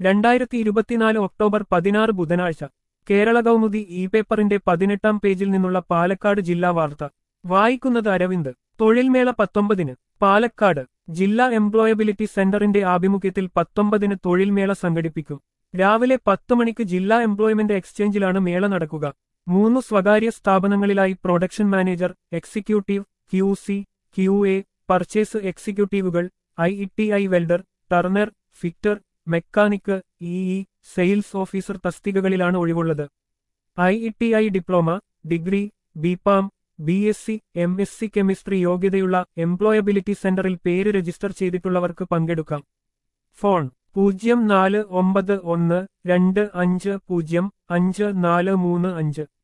രണ്ടായിരത്തി ഇരുപത്തിനാല് ഒക്ടോബർ പതിനാറ് ബുധനാഴ്ച കേരള കൗമുദി ഇ പേപ്പറിന്റെ പതിനെട്ടാം പേജിൽ നിന്നുള്ള പാലക്കാട് ജില്ലാ വാർത്ത വായിക്കുന്നത് അരവിന്ദ് തൊഴിൽമേള പത്തൊമ്പതിന് പാലക്കാട് ജില്ലാ എംപ്ലോയബിലിറ്റി സെന്ററിന്റെ ആഭിമുഖ്യത്തിൽ പത്തൊമ്പതിന് തൊഴിൽമേള സംഘടിപ്പിക്കും രാവിലെ പത്ത് മണിക്ക് ജില്ലാ എംപ്ലോയ്മെന്റ് എക്സ്ചേഞ്ചിലാണ് മേള നടക്കുക മൂന്ന് സ്വകാര്യ സ്ഥാപനങ്ങളിലായി production manager executive Q C Q A purchase എക്സിക്യൂട്ടീവുകൾ I E T I welder turner fitter mechanic E E sales officer തസ്തികകളിലാണ് ഒഴിവുള്ളത് I E T I diploma degree B Pharm B S C M S C chemistry യോഗ്യതയുള്ള employability സെന്ററിൽ പേര് register ചെയ്തിട്ടുള്ളവർക്ക് പങ്കെടുക്കാം phone പൂജ്യം നാല് ഒമ്പത് ഒന്ന് രണ്ട് അഞ്ച് പൂജ്യം അഞ്ച് നാല് മൂന്ന് അഞ്ച്